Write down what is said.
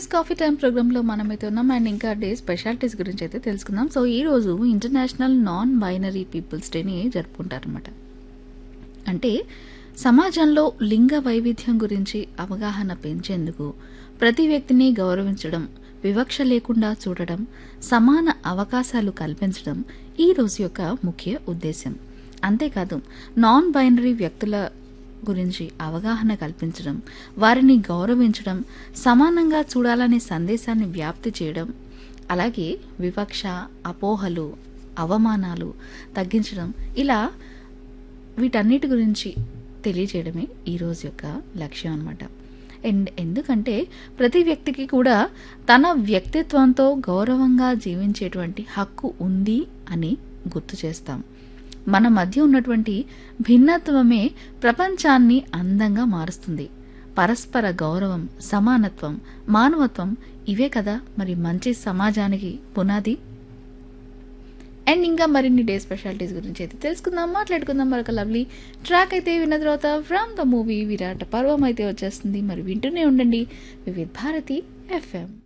yes coffee time ప్రోగ్రాంలో మనమైతే ఉన్నాం అండ్ ఇంకా డే స్పెషాలిటీస్ గురించి అయితే తెలుసుకుందాం సో ఈ రోజు ఇంటర్నేషనల్ నాన్ బైనరీ పీపుల్స్ డేని జరుపుకుంటారనమాట అంటే సమాజంలో లింగ వైవిధ్యం గురించి అవగాహన పెంచేందుకు ప్రతి వ్యక్తిని గౌరవించడం వివక్ష లేకుండా చూడడం సమాన అవకాశాలు కల్పించడం ఈ రోజు యొక్క ముఖ్య ఉద్దేశం అంతేకాదు నాన్ బైనరీ వ్యక్తుల గురించి అవగాహన కల్పించడం వారిని గౌరవించడం సమానంగా చూడాలనే సందేశాన్ని వ్యాప్తి చేయడం అలాగే వివక్ష అపోహలు అవమానాలు తగ్గించడం ఇలా వీటన్నిటి గురించి తెలియజేయడమే ఈ రోజు యొక్క లక్ష్యం అనమాట అండ్ ఎందుకంటే ప్రతి వ్యక్తికి కూడా తన వ్యక్తిత్వంతో గౌరవంగా జీవించేటువంటి హక్కు ఉంది అని గుర్తు చేస్తాం మన మధ్య ఉన్నటువంటి భిన్నత్వమే ప్రపంచాన్ని అందంగా మారుస్తుంది పరస్పర గౌరవం సమానత్వం మానవత్వం ఇవే కదా మరి మంచి సమాజానికి పునాది అండ్ ఇంకా మరిన్ని డే స్పెషాలిటీస్ గురించి అయితే తెలుసుకుందాం మాట్లాడుకుందాం మరొక లవ్లీ ట్రాక్ అయితే విన్న తర్వాత ఫ్రమ్ ద మూవీ విరాట పర్వం అయితే వచ్చేస్తుంది మరి వింటూనే ఉండండి వివిధ్ భారతి ఎఫ్ఎం